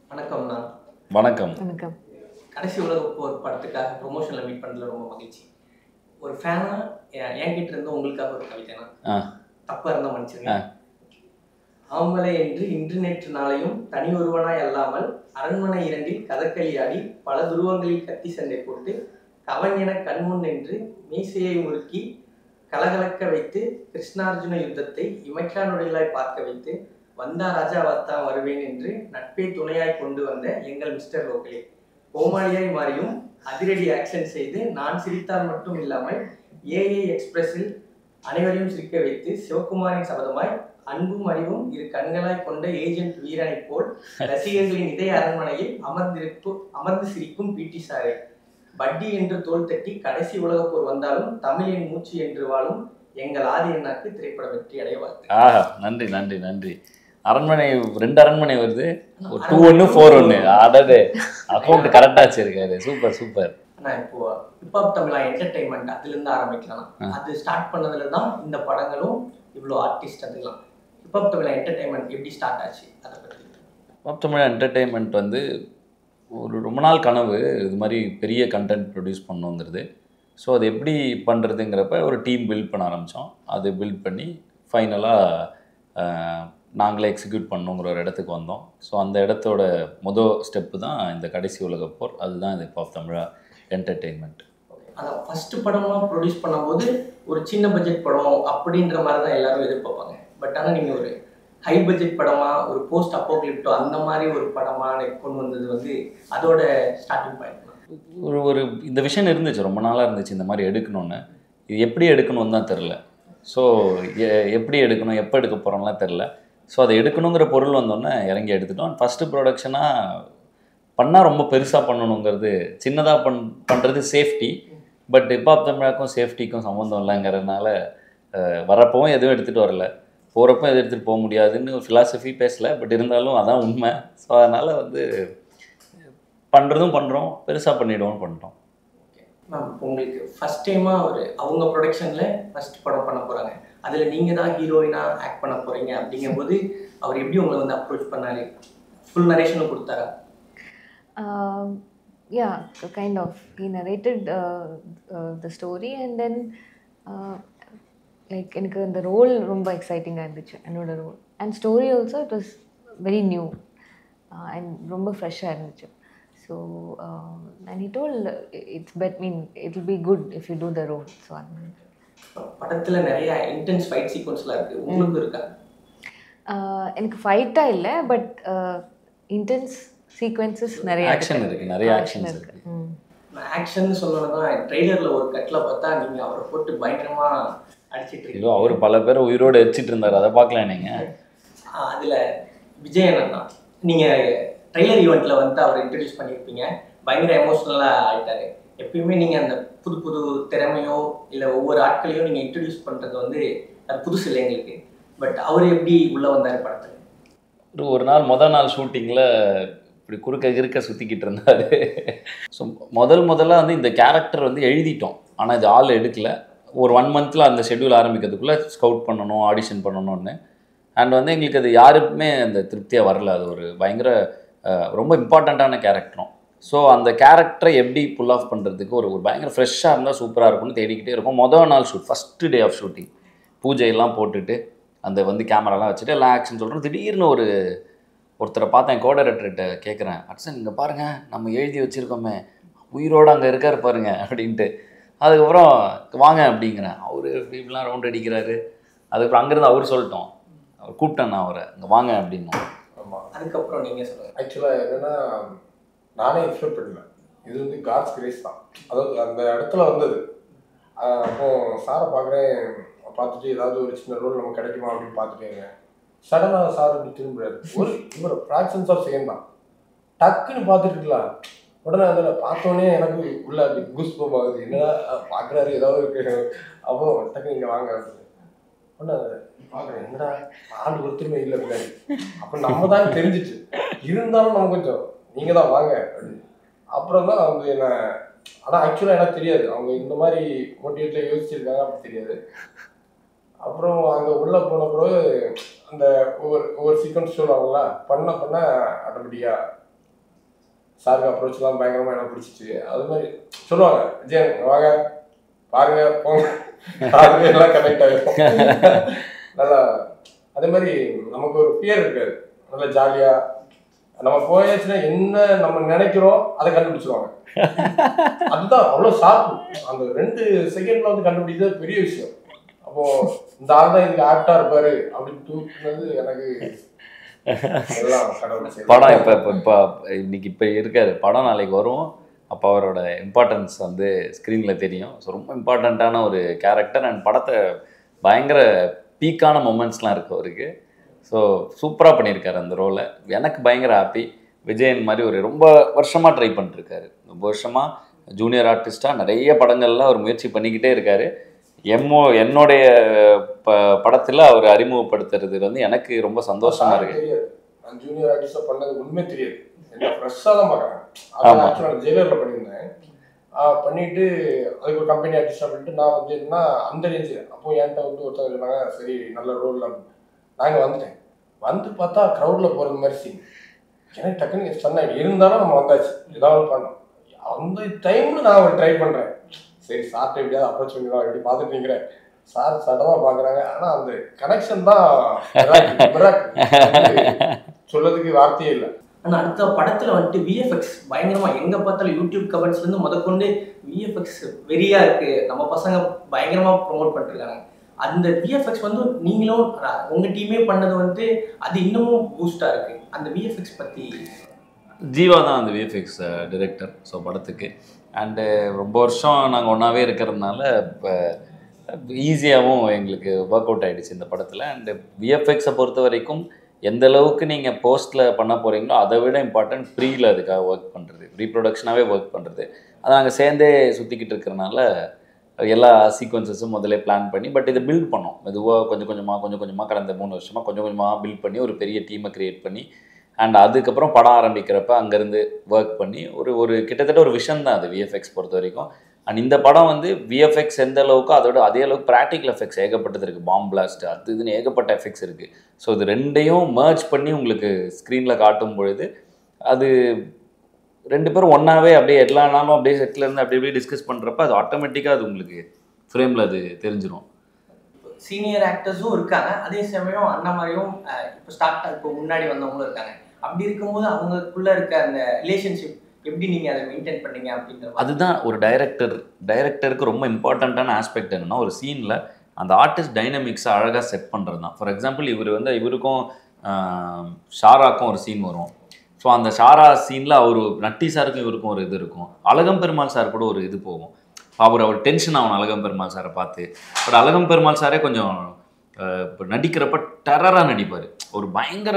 வணக்கம்ண்ணா வணக்கம் வணக்கம் கடைசி உலக போர் படத்துக்காக ப்ரொமோஷனில் மீட் பண்ணதுல ரொம்ப மகிழ்ச்சி ஒரு ஃபேனாக என்கிட்ட இருந்து உங்களுக்காக ஒரு கவிதைனா ஆ தப்பாக இருந்தால் மன்னிச்சிருங்க ஆ. ஆம்பளை என்று இன்று நேற்று நாளையும் தனி ஒருவனாய் அல்லாமல் அரண்மனை இரண்டில் கதகளி ஆடி பல துருவங்களில் கத்தி சண்டை போட்டு கவன் என கண்முன் நின்று மீசையை முறுக்கி கலகலக்க வைத்து கிருஷ்ணார்ஜுன யுத்தத்தை இமைக்கா நொடிகளாய் பார்க்க வைத்து வந்தா ராஜா வத்தான் வருவேன் என்று நட்பை துணையாய் கொண்டு வந்த எங்கள் மிஸ்டர் லோக்கலே கோமாளியாய் மாறியும் அதிரடி ஆக்ஷன் செய்து நான் சிரித்தால் மட்டும் இல்லாமல் ஏஏ எக்ஸ்பிரஸில் அனைவரையும் சிரிக்க வைத்து சிவகுமாரின் சபதமாய் அன்பும் அறிவும் இரு கண்களாய் கொண்ட ஏஜென்ட் வீரனைப் போல் ரசிகர்களின் இதய அரண்மனையில் அமர்ந்திருப்பு அமர்ந்து சிரிக்கும் பிடி சாரே பட்டி என்று தோல் தட்டி கடைசி உலகப் போர் வந்தாலும் தமிழின் மூச்சு என்று வாழும் எங்கள் ஆதி அண்ணாக்கு திரைப்பட வெற்றி அடைய வாழ்த்து ஆஹா நன்றி நன்றி நன்றி அரண்மனை ரெண்டு அரண்மனை வருது ஒரு டூ ஒன்று ஃபோர் ஒன்று அடடே அக்கௌண்ட் கரெக்டாக வச்சிருக்காரு சூப்பர் சூப்பர் ஆனா இப்போ ஹிப்ஹாப் தமிழா என்டர்டைன்மெண்ட் அதுல இருந்து ஆரம்பிக்கலாம் ஆ. அது ஸ்டார்ட் பண்ணதுல தான் இந்த படங்களும் இவ்வளோ ஆர்டிஸ்ட் அதுலாம் ஹிப்ஹாப் தமிழா என்டர்டைன்மெண்ட் எப்படி ஸ்டார்ட் ஆச்சு அதை பத்தி பாப் தமிழ் என்டர்டெயின்மெண்ட் வந்து ஒரு ரொம்ப நாள் கனவு இது மாதிரி பெரிய கண்டென்ட் ப்ரொடியூஸ் பண்ணுங்கிறது ஸோ அது எப்படி பண்ணுறதுங்கிறப்ப ஒரு டீம் பில்ட் பண்ண ஆரம்பித்தோம் அது பில்ட் பண்ணி ஃபைனலாக நாங்களே எக்ஸிக்யூட் பண்ணோங்கிற ஒரு இடத்துக்கு வந்தோம் ஸோ அந்த இடத்தோட மொதல் ஸ்டெப்பு தான் இந்த கடைசி உலகப் போர் அதுதான் இது பாப் தமிழா என்டர்டெயின்மெண்ட் அதான் ஃபர்ஸ்ட் படமா ப்ரொடியூஸ் பண்ணும்போது ஒரு சின்ன பட்ஜெட் படம் அப்படின்ற மாதிரி தான் எல்லாரும் எதிர்பார்ப்பாங்க பட் ஆனா நீங்க ஒரு ஹை பட்ஜெட் படமா ஒரு போஸ்ட் அப்போக்லிப்டோ அந்த மாதிரி ஒரு படமா கொண்டு வந்தது வந்து அதோட ஸ்டார்டிங் பாயிண்ட் ஒரு ஒரு இந்த விஷயம் இருந்துச்சு ரொம்ப நாளாக இருந்துச்சு இந்த மாதிரி எடுக்கணும்னு இது எப்படி எடுக்கணும்னு தான் தெரில ஸோ எப்படி எடுக்கணும் எப்போ எடுக்க போகிறோம்லாம் தெரில ஸோ அதை எடுக்கணுங்கிற பொருள் வந்தோடனே இறங்கி எடுத்துட்டோம் ஃபஸ்ட்டு ப்ரொடக்ஷனாக பண்ணால் ரொம்ப பெருசாக பண்ணணுங்கிறது சின்னதாக பண் பண்ணுறது சேஃப்டி பட் ஹிப்ஹாப் தமிழாக்கும் சேஃப்டிக்கும் சம்மந்தம் இல்லைங்கிறதுனால அஹ், வரப்பவும் எதுவும் எடுத்துகிட்டு வரல போகிறப்போ எதுவும் எடுத்துகிட்டு போக முடியாதுன்னு ஒரு ஃபிலாசபி பேசல பட் இருந்தாலும் அதான் உண்மை ஸோ அதனால் வந்து பண்ணுறதும் பண்ணுறோம் பெருசாக பண்ணிவிடுவோம் பண்ணிட்டோம் மேம் உங்களுக்கு ஃபர்ஸ்ட் டைமாக ஒரு அவங்க ப்ரொடக்ஷனில் ஃபர்ஸ்ட் படம் பண்ண போகிறாங்க அதில் நீங்கள் தான் ஹீரோயினாக ஆக்ட் பண்ண போகிறீங்க அப்படிங்கும்போது அவர் எப்படி உங்களை வந்து அப்ரோச் பண்ணாரு ஃபுல் நரேஷனும் கொடுத்தாரா Um, yeah, so kind of. He narrated uh, uh, the story and then uh, like எனக்கு அந்த ரோல் ரொம்ப எக்ஸைட்டிங்காக இருந்துச்சு என்னோட role and story also it was very new and ரொம்ப ஃப்ரெஷ்ஷாக இருந்துச்சு so and he told it's bet mean it will be good if you do the role so அந்த படத்தில் நிறைய இன்டென்ஸ் ஃபைட் சீக்வன்ஸ்லாம் இருக்குது உங்களுக்கு இருக்கா ஆஹ் எனக்கு ஃபைட்டாக இல்லை பட் இன்டென்ஸ் சீக்வன்சஸ் நிறைய ஆக்ஷன் இருக்குது நிறைய ஆக்ஷன்ஸ் இருக்குது ம் ஆக்ஷன் சொல்லணும்னா ட்ரெய்லரில் ஒரு கட்டில் பார்த்தா நீங்கள் அவரை போட்டு பயங்கரமாக அடிச்சிட்டு ஐயோ இருக்கீங்க அவர் பல பேர் உயிரோடு எரிச்சிட்டு இருந்தார் அதை பார்க்கலாம் நீங்கள் அதில் விஜயன் தான் நீங்கள் ட்ரெய்லர் ஈவெண்ட்டில் வந்து அவர் இன்ட்ரடியூஸ் பண்ணியிருப்பீங்க பயங்கர எமோஷ்னலாக ஆயிட்டாரு எப்பயுமே நீங்கள் அந்த புது புது திறமையோ இல்லை ஒவ்வொரு ஆட்களையும் நீங்கள் இன்ட்ரடியூஸ் பண்ணுறது வந்து அது புதுசு இல்லை எங்களுக்கு பட் அவர் எப்படி உள்ளே வந்தார் படத்தில் ஒரு ஒரு நாள் முதல் நாள் ஷூட்டிங்கில் இப்படி குறுக்க கிறுக்க சுற்றிக்கிட்டு இருந்தார் ஸோ முதல் முதல்ல வந்து இந்த கேரக்டர் வந்து எழுதிட்டோம் ஆனால் இது ஆள் எடுக்கல ஒரு ஒன் மந்தில் அந்த ஷெட்யூல் ஆரம்பிக்கிறதுக்குள்ளே ஸ்கவுட் பண்ணணும் ஆடிஷன் பண்ணணும்னு அண்ட் வந்து எங்களுக்கு அது யாருக்குமே அந்த திருப்தியாக வரல அது ஒரு பயங்கர அஹ், ரொம்ப இம்பார்ட்டண்ட்டான கேரக்டரும் ஸோ அந்த கேரக்டரை எப்படி புல் ஆஃப் பண்ணுறதுக்கு ஒரு ஒரு பயங்கர ஃப்ரெஷ்ஷாக இருந்தால் சூப்பராக இருக்கும்னு தேடிக்கிட்டே இருக்கும் மொதல் நாள் shoot first day of shooting பூஜையெல்லாம் போட்டுட்டு அந்த வந்து கேமராலாம் வச்சுட்டு எல்லாம் ஆக்ஷன் சொல்கிறோம் திடீர்னு ஒரு ஒருத்தரை பார்த்தேன் கோடரேட்டர்கிட்ட கேட்குறேன் அட்சன் இங்கே பாருங்கள் நம்ம எழுதி வச்சுருக்கோமே உயிரோடு அங்கே இருக்கார் பாருங்க அப்படின்ட்டு அதுக்கப்புறம் வாங்க அப்படிங்கிறேன் அவர் இப்படிலாம் ரவுண்ட் அடிக்கிறாரு அதுக்கப்புறம் அங்கேருந்து அவர் சொல்லிட்டோம் அவர் கூப்பிட்டேன் நான் அவரை இங்கே வாங்க அப்படின்னோம் ஆமாம் அதுக்கப்புறம் நீங்கள் சொல்லுங்கள் ஆக்சுவலாக என்னென்னா நானே எக்ஸ்பெக்ட் பண்ணல இது வந்து காட்ஸ் கிரேஸ் தான் அதாவது அந்த இடத்துல வந்தது ஆஹ் அப்போ சாரை பார்க்குறேன் பார்த்துட்டு ஏதாவது ஒரு சின்ன ரோல் நமக்கு கிடைக்குமா அப்படின்னு பார்த்துட்டேங்க சடனாக சார் இப்படி திரும்புறாரு ஒரு இவர் ஃப்ராக்ஷன்ஸ் ஆஃப் செகண்ட் தான் டக்குன்னு பார்த்துட்டு இருக்கலாம் உடனே அதில் பார்த்தோன்னே எனக்கு உள்ள அப்படி குஸ் பம்ப் ஆகுது என்னடா பார்க்குறாரு ஏதாவது இருக்கு அப்போ டக்கு இங்கே வாங்க அப்படின்னு. உடனே பார்க்குறேன் என்னடா ஆள் ஒருத்தருமே இல்லை பின்னாடி அப்போ நம்ம தான் தெரிஞ்சிச்சு இருந்தாலும் நம்ம கொஞ்சம் நீங்கள் தான் வாங்க அப்படின்னு அப்புறம் தான் வந்து என்ன ஆனால் ஆக்சுவலாக எனக்கு தெரியாது அவங்க இந்த மாதிரி மோட்டிவேட்டில் யோசிச்சிருக்காங்க அப்படி தெரியாது அப்புறம் அங்கே உள்ளே போன பிறகு அந்த ஒவ்வொரு ஒவ்வொரு சீக்வன்ஸ் சொல்லுவாங்களா பண்ண பண்ண ஆட்டோமேட்டிக்காக சாருக்கு அப்ரோச்லாம் பயங்கரமாக எனக்கு பிடிச்சிச்சு அது மாதிரி சொல்லுவாங்க விஜயன் வாங்க பாருங்க போங்க அதுவே எல்லாம் கனெக்ட் ஆகிடும் நல்லா அதே மாதிரி நமக்கு ஒரு ஃபியர் இருக்காது நல்லா ஜாலியாக நம்ம போயாச்சுன்னா என்ன நம்ம நினைக்கிறோம் அதை கண்டுபிடிச்சிருவாங்க அதுதான் அவ்வளோ ஷார்ப்பு அந்த ரெண்டு செகண்ட்ல வந்து கண்டுபிடிக்கிறது பெரிய விஷயம் அப்போ இந்த ஆள் தான் இதுக்கு ஆப்டா இருப்பாரு அப்படின்னு தூக்குனது எனக்கு எல்லாம் கடவுள் செய்த- படம் இப்போ இப்போ இப்போ இன்னைக்கு இப்போ இருக்காரு படம் நாளைக்கு வரும் அப்போ அவரோட இம்பார்ட்டன்ஸ் வந்து ஸ்க்ரீனில் தெரியும் ஸோ ரொம்ப இம்பார்ட்டண்ட்டான ஒரு கேரக்டர் அண்ட் படத்தை பயங்கர பீக்கான மூமெண்ட்ஸ்லாம் இருக்கு அவருக்கு ஸோ சூப்பராக பண்ணியிருக்காரு அந்த ரோலை எனக்கு பயங்கர ஹாப்பி விஜயன் மாதிரி ஒரு ரொம்ப வருஷமாக ட்ரை பண்ணிருக்காரு ரொம்ப வருஷமாக ஜூனியர் ஆர்டிஸ்ட்டாக நிறைய படங்கள்ல அவர் முயற்சி பண்ணிக்கிட்டே இருக்காரு எம்மோ என்னுடைய ப படத்தில் அவர் அறிமுகப்படுத்துறது வந்து எனக்கு ரொம்ப சந்தோஷமா இருக்கு எனக்கு தெரியாது நான் ஜூனியர் ஆர்டிஸ்டா பண்ணது உண்மை தெரியாது என்ன ஃப்ரெஷ்ஷாக தான் பார்க்குறேன் அதான் ஆமா. ஆக்சுவலாக நான் ஜெயிலரில் பண்ணியிருந்தேன் ஆஹ் பண்ணிட்டு அதுக்கு ஒரு கம்பெனி ஆர்டிஸ்டாக பண்ணிட்டு நான் வந்து என்ன அந்த ரேஞ்சு அப்போ என்கிட்ட வந்து ஒருத்தவங்க சொன்னாங்க சரி நல்ல ரோல் நாங்கள் வந்துட்டேன் வந்து பார்த்தா க்ரௌடில் போகிறது மாதிரி சீன் எனக்கு டக்குன்னு சொன்னேன் இருந்தாலும் நம்ம வந்தாச்சு ஏதாவது பண்ணோம் அந்த டைம்ல நான் ஒரு ட்ரை பண்ணுறேன் சரி சார்ட்ட எப்படியாவது அப்ரோச் பண்ணிடலாம் எப்படி பார்த்துட்டு நிற்கிறேன் சார் சடனாக பார்க்குறாங்க ஆனால் அந்த கனெக்ஷன் தான் miracle, miracle. சொல்லதுக்கு வார்த்தையே இல்லை ஆனா அடுத்த படத்துல வந்துட்டு விஎஃப்எக்ஸ் பயங்கரமா எங்க பார்த்தாலும் யூடியூப் கமெண்ட்ஸ்ல இருந்து முதற்கொண்டு விஎஃப்எக்ஸ் வெறியா இருக்கு நம்ம பசங்க பயங்கரமா ப்ரோமோட் பண்ணிருக்காங்க அந்த விஎஃப்எக்ஸ் வந்து நீங்களும் அஹ், உங்க டீமே பண்ணது வந்து அது இன்னமும் பூஸ்டா இருக்கு அந்த விஎஃப்எக்ஸ் பத்தி ஜீவா தான் அந்த விஎஃப்எக்ஸ் டிரெக்டர் ஸோ படத்துக்கு அண்டு ரொம்ப வருஷம் நாங்கள் ஒன்றாவே இருக்கிறதுனால இப்போ ஈஸியாகவும் எங்களுக்கு ஒர்க் அவுட் ஆகிடுச்சு இந்த படத்தில் அண்டு விஎஃப்எக்ஸை பொறுத்த வரைக்கும் எந்த அளவுக்கு நீங்கள் போஸ்ட்டில் பண்ண போகிறீங்களோ அதை விட இம்பார்ட்டன்ட் ப்ரீயில் அதுக்காக ஒர்க் பண்ணுறது ரீப்ரொடக்ஷனாகவே ஒர்க் பண்ணுறது அதை நாங்கள் சேர்ந்தே சுற்றிக்கிட்டு இருக்கிறனால எல்லா சீக்வன்சஸும் முதல்ல பிளான் பண்ணி பட் இதை பில்ட் பண்ணோம் மெதுவாக கொஞ்சம் கொஞ்சமாக கொஞ்சம் கொஞ்சமாக கடந்த மூணு வருஷமாக கொஞ்சம் கொஞ்சமாக பில்ட் பண்ணி ஒரு பெரிய டீமை க்ரியேட் பண்ணி அண்ட் அதுக்கப்புறம் படம் ஆரம்பிக்கிறப்ப அங்கேருந்து ஒர்க் பண்ணி ஒரு ஒரு கிட்டத்தட்ட ஒரு விஷன் தான் அது விஎஃப்எக்ஸ் பொறுத்த வரைக்கும் அண்ட் இந்த படம் வந்து விஎஃப்எக்ஸ் எந்த அளவுக்கோ அதோட அதே அளவுக்கு ப்ராக்டிக்கல் எஃபெக்ட்ஸ் ஏகப்பட்டது இருக்குது பாம் பிளாஸ்ட் அது இதுன்னு ஏகப்பட்ட எஃபெக்ட்ஸ் இருக்குது ஸோ இது ரெண்டையும் merge பண்ணி உங்களுக்கு ஸ்க்ரீனில் காட்டும் பொழுது அது ரெண்டு பேரும் ஒன்றாவே அப்படியே எல்லா நாளும் அப்படியே செட்டில் இருந்து அப்படி அப்படியே டிஸ்கஸ் பண்ணுறப்ப அது ஆட்டோமேட்டிக்காக அது உங்களுக்கு ஃப்ரேமில் அது தெரிஞ்சிடும் சீனியர் ஆக்டர்ஸும் இருக்காங்க அதே சமயம் அண்ணா மாதிரியும் அஹ், இப்போ ஸ்டார்ட் இப்போ முன்னாடி வந்தவங்களும் இருக்காங்க அப்படி இருக்கும்போது அவங்களுக்குள்ள இருக்க அந்த ரிலேஷன்ஷிப் எப்படி நீங்க அதை மெயின்டைன் பண்ணீங்க அப்படின்ற மாதிரி. அதுதான் ஒரு டைரக்டர் டைரக்டருக்கு ரொம்ப இம்பார்ட்டண்ட்டான ஆஸ்பெக்ட் என்னன்னா ஒரு சீனில் அந்த ஆர்டிஸ்ட் டைனமிக்ஸை அழகாக செட் பண்ணுறது தான் ஃபார் எக்ஸாம்பிள் இவர் வந்து இவருக்கும் ஆஹ், ஷாராக்கும் ஒரு சீன் வரும் ஸோ அந்த ஷாரா சீனில் அவர் நட்டி சாருக்கும் இவருக்கும் ஒரு இது இருக்கும் அழகம் பெருமாள் சார் கூட ஒரு இது போகும் அவர் அவர் டென்ஷன் ஆகணும் அழகம் பெருமாள் சாரை பார்த்து பட் அழகம் பெருமாள் சாரே கொஞ்சம் இப்போ நடிக்கிறப்ப டெரராக நடிப்பார் ஒரு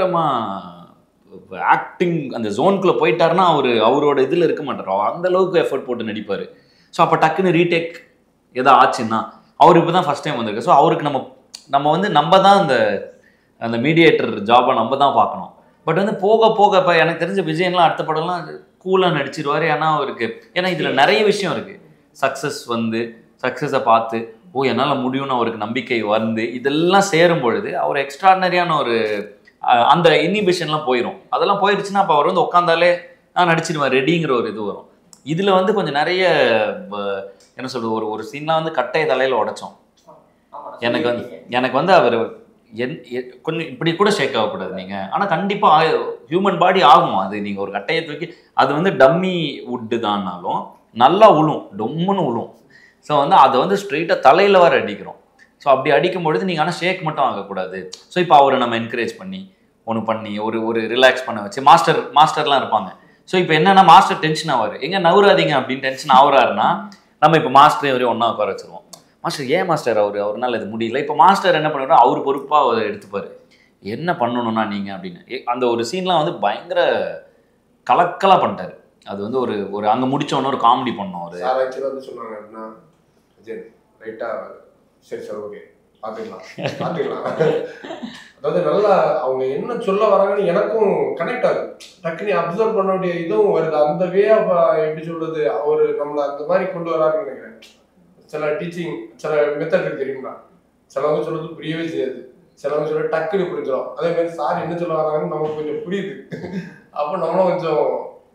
பயங்கரமாக ஆக்டிங் அந்த ஜோனுக்குள்ளே போயிட்டாருன்னா அவர் அவரோட இதில் இருக்க மாட்டார் அவர் அந்த அளவுக்கு எஃபர்ட் போட்டு நடிப்பார் ஸோ அப்போ டக்குன்னு ரீடேக் எதோ ஆச்சுன்னா அவர் இப்போ தான் ஃபஸ்ட் டைம் வந்திருக்கு ஸோ அவருக்கு நம்ம நம்ம வந்து நம்ம தான் அந்த அந்த மீடியேட்டர் ஜாபை நம்ம தான் பார்க்கணும் பட் வந்து போக போக இப்போ எனக்கு தெரிஞ்ச விஜயன்லாம் அடுத்த படம்லாம் கூலாக நடிச்சிருவாரு ஏன்னா அவருக்கு ஏன்னா இதில் நிறைய விஷயம் இருக்குது சக்ஸஸ் வந்து சக்ஸஸை பார்த்து ஓ என்னால் முடியும்னு அவருக்கு நம்பிக்கை வந்து இதெல்லாம் சேரும் பொழுது அவர் எக்ஸ்ட்ராடனரியான ஒரு அஹ், அந்த இனிபிஷன்லாம் போயிடும் அதெல்லாம் போயிடுச்சுன்னா அப்போ அவர் வந்து உட்காந்தாலே நான் நடிச்சிடுவேன் ரெடிங்கிற ஒரு இது வரும் இதில் வந்து கொஞ்சம் நிறைய ப- என்ன சொல்றது ஒரு ஒரு சீன்லாம் வந்து கட்டைய தலையில் உடைச்சோம் ஆமா, எனக்கு வந்து சொல்லியிருக்கீங்க. எனக்கு வந்து அவர் என் எ- கொஞ்சம் இப்படி கூட ஷேக் ஆகக்கூடாது நீங்கள் ஆனால் கண்டிப்பாக ஹியூமன் பாடி ஆகும் அது நீங்கள் ஒரு கட்டையை தூக்கி அது வந்து டம்மி வுட்டு தான்னாலும் நல்லா உழும் டொம்முன்னு உழும் ஸோ வந்து அதை வந்து ஸ்ட்ரெயிட்டாக தலையில் வர அடிக்கிறோம் ஸோ அப்படி அடிக்கும் பொழுது நீங்கள் ஆனால் ஷேக் மட்டும் ஆகக்கூடாது ஸோ இப்போ அவரை நம்ம என்கரேஜ் பண்ணி ஒன்று பண்ணி ஒரு ஒரு ரிலாக்ஸ் பண்ண வச்சு மாஸ்டர் மாஸ்டர்லாம் இருப்பாங்க ஸோ இப்போ என்னன்னா மாஸ்டர் டென்ஷன் ஆவார் எங்க நவுறாதீங்க அப்படின்னு டென்ஷன் ஆகுறாருன்னா நம்ம இப்போ மாஸ்டரையும் வரையும் ஒன்றா உட்கார வச்சிருவோம் மாஸ்டர் ஏன் மாஸ்டர் அவர் அவர்னால இது முடியல இப்போ மாஸ்டர் என்ன பண்ணுறோம் அவர் பொறுப்பாக அவர் எடுத்துப்பார் என்ன பண்ணணும்னா நீங்கள் அப்படின்னு ஏ- அந்த ஒரு சீன்லாம் வந்து பயங்கர கலக்கலாக பண்ணிட்டாரு அது வந்து ஒரு ஒரு அங்கே முடிச்சோன்னே ஒரு காமெடி பண்ணோம் ஒரு சார் ஆக்சுவலாக வந்து சொன்னாங்க அப்படின்னா விஜய் ரைட்டாக சரி சார் ஓகே பார்த்துக்கலாம் பார்த்துக்கலாம் அதாவது நல்லா அவங்க என்ன சொல்ல வராங்கன்னு எனக்கும் கனெக்ட் ஆகுது டக்குனு அப்சர்வ் பண்ண வேண்டிய இதுவும் வருது அந்த வே எப்படி சொல்றது அவர் நம்மளை அந்த மாதிரி கொண்டு வராங்கன்னு நினைக்கிறேன் சில டீச்சிங் சில மெத்தட் இருக்கு தெரியுங்களா சிலவங்க சொல்றது புரியவே செய்யாது சிலவங்க சொல்ல டக்குன்னு புரிஞ்சிடும் அதே மாதிரி சார் என்ன சொல்ல வராங்கன்னு நமக்கு கொஞ்சம் புரியுது அப்போ நம்மளும் கொஞ்சம்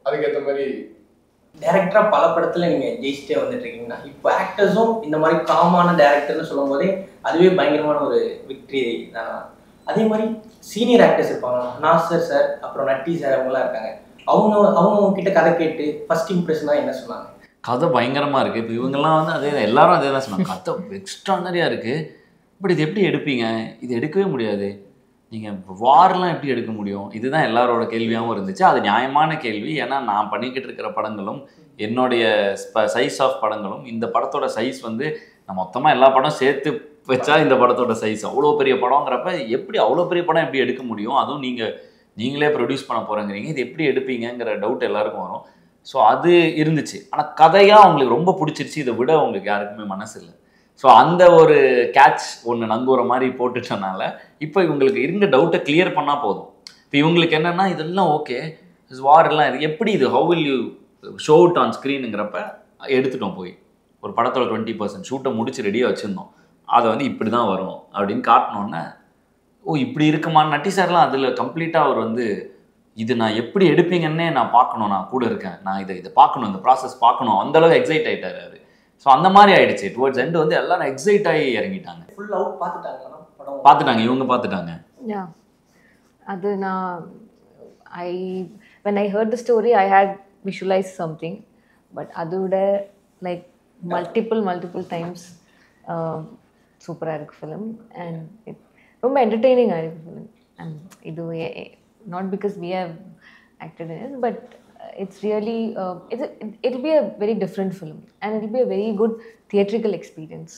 அதுக்கேற்ற மாதிரி டேரக்டரா பல படத்துல நீங்க ஜெயிச்சிட்டே வந்துட்டு இருக்கீங்கன்னா இப்போ ஆக்டர்ஸும் இந்த மாதிரி காமான டேரக்டர்னு சொல்லும் போதே அதுவே பயங்கரமான ஒரு விக்டரி தானா அதே மாதிரி சீனியர் ஆக்டர்ஸ் இருப்பாங்க நாசர் சார் அப்புறம் நட்டி சார் அவங்கலாம் இருக்காங்க அவங்க அவங்க உங்ககிட்ட கதை கேட்டு ஃபர்ஸ்ட் இம்ப்ரெஷனா என்ன சொன்னாங்க கதை பயங்கரமாக இருக்குது இப்போ இவங்கெல்லாம் வந்து அதே தான் எல்லாரும் அதே தான் சொன்னாங்க கதை எக்ஸ்ட்ரானரியாக இருக்குது பட் இது எப்படி எடுப்பீங்க இது எடுக்கவே முடியாது நீங்கள் வார்லாம் எப்படி எடுக்க முடியும் இதுதான் எல்லாரோட கேள்வியாகவும் இருந்துச்சு அது நியாயமான கேள்வி ஏன்னா நான் பண்ணிக்கிட்டு இருக்கிற படங்களும் என்னுடைய சைஸ் ஆஃப் படங்களும் இந்த படத்தோட சைஸ் வந்து நான் மொத்தமாக எல்லா படம் சேர்த்து வச்சா இந்த படத்தோட சைஸ் அவ்வளோ பெரிய படங்கிறப்ப எப்படி அவ்வளோ பெரிய படம் எப்படி எடுக்க முடியும் அதுவும் நீங்கள் நீங்களே ப்ரொடியூஸ் பண்ண போகிறேங்கிறீங்க இது எப்படி எடுப்பீங்கங்கிற டவுட் எல்லாருக்கும் வரும் ஸோ அது இருந்துச்சு ஆனால் கதையாக அவங்களுக்கு ரொம்ப பிடிச்சிருச்சு இதை விட அவங்களுக்கு யாருக்குமே மனசு இல்லை ஸோ அந்த ஒரு கேட்ச் ஒன்று நங்கூர மாதிரி போட்டுட்டனால இப்போ இவங்களுக்கு இருந்த டவுட்டை கிளியர் பண்ணால் போதும் இப்போ இவங்களுக்கு என்னென்னா இதெல்லாம் ஓகே வார் எல்லாம் இது எப்படி இது how will you show it on ஸ்க்ரீனுங்கிறப்ப எடுத்துட்டோம் போய் ஒரு படத்தோட டுவெண்ட்டி பர்சன்ட் ஷூட்டை முடிச்சு ரெடியாக வச்சுருந்தோம் அதை வந்து இப்படி தான் வரும் அப்படின்னு காட்டினோன்னே ஓ இப்படி இருக்குமான்னு நட்டி சார்லாம் அதில் கம்ப்ளீட்டாக அவர் வந்து இது நான் எப்படி எடுப்பீங்கன்னே நான் பார்க்கணும் நான் கூட இருக்கேன் நான் இதை இதை பார்க்கணும் இந்த ப்ராசஸ் பார்க்கணும் அந்தளவு எக்ஸைட் ஆகிட்டார் அவர் ஸோ அந்த மாதிரி ஆயிடுச்சு டுவர்ட்ஸ் எண்டு வந்து எல்லாரும் எக்ஸைட் ஆகி இறங்கிட்டாங்க ஃபுல் அவுட் பார்த்துட்டாங்கன்னா படம் பார்த்துட்டாங்க இவங்க பார்த்துட்டாங்க யா அது நான் I when I heard the story I had visualise something but அதோட லைக் மல்டிபிள் மல்டிபிள் டைம்ஸ் சூப்பராக இருக்கு ஃபிலிம் அண்ட் ரொம்ப என்டர்டெய்னிங்காக இருக்கு ஃபிலிம் அண்ட் இது not because we have acted in it but it's really it's it be a very different film and it be a very good theatrical experience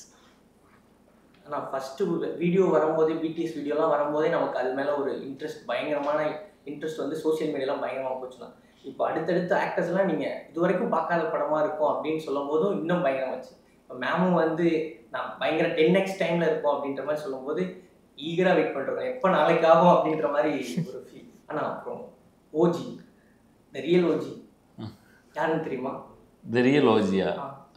ஆனால் first video வரும்போதே BTS வீடியோலாம் வரும்போதே நமக்கு அது மேலே ஒரு இன்ட்ரெஸ்ட் பயங்கரமான இன்ட்ரெஸ்ட் வந்து சோஷியல் மீடியாலாம் பயங்கரமாக போச்சுன்னா இப்போ அடுத்தடுத்த ஆக்டர்ஸ்லாம் நீங்கள் இது வரைக்கும் பார்க்காத படமாக இருக்கும் அப்படின்னு சொல்லும் போதும் இன்னும் பயங்கரமாச்சு இப்போ மேமும் வந்து நான் பயங்கர டென் எக்ஸ் டைமில் இருக்கும் அப்படின்ற மாதிரி சொல்லும்போது ஈகராக வெயிட் பண்ணுறோம் எப்போ நாளைக்கு ஆகும் அப்படின்ற மாதிரி ஒரு ஃபீல் ஆனால் அப்புறம் ஓஜி இந்த ரியல் ஓஜி யாருன்னு தெரியுமா த ரியல் ஓஜியா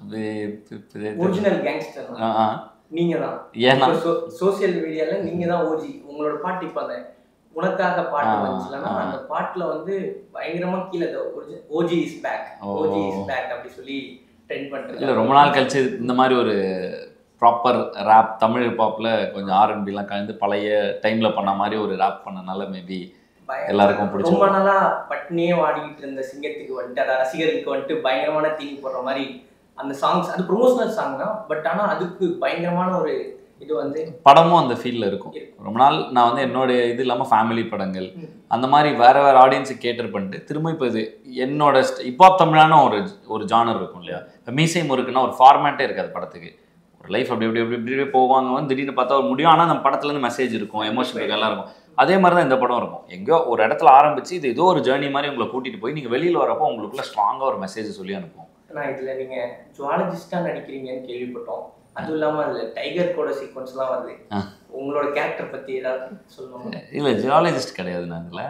ஒரிஜினல் கேங்ஸ்டர் ஆ ஆ நீங்க தான் ஏன்னா சோசியல் மீடியால நீங்க தான் ஓஜி உங்களோட பாட்டு இப்ப அந்த உனக்காக பாட்டு ஆ, வந்துச்சுலன்னா ஆ. அந்த பாட்டுல வந்து பயங்கரமா கீழே OG is back oh. OG is back அப்படி சொல்லி ட்ரெண்ட் இல்லை பண்ணிட்டு ரொம்ப நாள் கழிச்சு இந்த மாதிரி ஒரு ப்ராப்பர் ரேப் தமிழ் பாப்பில் கொஞ்சம் ஆர்என்பிலாம் கலந்து பழைய டைமில் பண்ண மாதிரி ஒரு ரேப் பண்ணனால மேபி எல்லாருக்கும் பிடிச்ச ரொம்ப நாளா பட்னியே வாடிக்கிட்டு இருந்த சிங்கத்துக்கு வந்துட்டு அதான் ரசிகர்களுக்கு வந்துட்டு பயங்கரமான தீனி போடுற மாதிரி அந்த சாங்ஸ் அது ப்ரொமோஷனல் சாங் தான் பட் ஆனா அதுக்கு பயங்கரமான ஒரு இது வந்து படமும் அந்த ஃபீல்டில் இருக்கும் இருக்கும். ரொம்ப நாள் நான் வந்து என்னுடைய இது இல்லாமல் ஃபேமிலி படங்கள் ம். அந்த மாதிரி வேற வேற ஆடியன்ஸுக்கு கேட்டர் பண்ணிட்டு திரும்ப இப்போ இது என்னோட இப்போ தமிழான ஒரு ஒரு ஜானர் இருக்கும் இல்லையா இப்போ மீசை முறுக்குன்னா ஒரு ஃபார்மேட்டே இருக்காது படத்துக்கு ஒரு லைஃப் அப்படி அப்படி அப்படி இப்படி போவாங்க வந்து திடீர்னு பார்த்தா ஒரு முடியும் ஆனால் அந்த படத்துலேருந்து மெசேஜ் இருக்கும் எமோஷன் இருக்கும் எல்லாம் இருக்கும் அதே மாதிரி தான் இந்த படம் இருக்கும் எங்கேயோ ஒரு இடத்துல ஆரம்பிச்சு இது ஏதோ ஒரு ஜேர்னி மாதிரி உங்களை கூட்டிட்டு போய் நீங்கள் வெளியில் வரப்போ உங்களுக்குள்ள ஸ்ட்ராங்காக ஒரு மெசேஜ் சொல்லி அனுப்பும் நான் இதுல நீங்க ஜுவாலஜிஸ்டா நடிக்கிறீங்கன்னு கேள்விப்பட்டோம் அதுவும் இல்லாம அதுல டைகர் கூட சீக்வன்ஸ்லாம் வருது ஆ. உங்களோட கேரக்டர் பத்தி ஏதாவது சொல்லணும் இல்லை ஜியாலஜிஸ்ட் கிடையாது நான் இதில்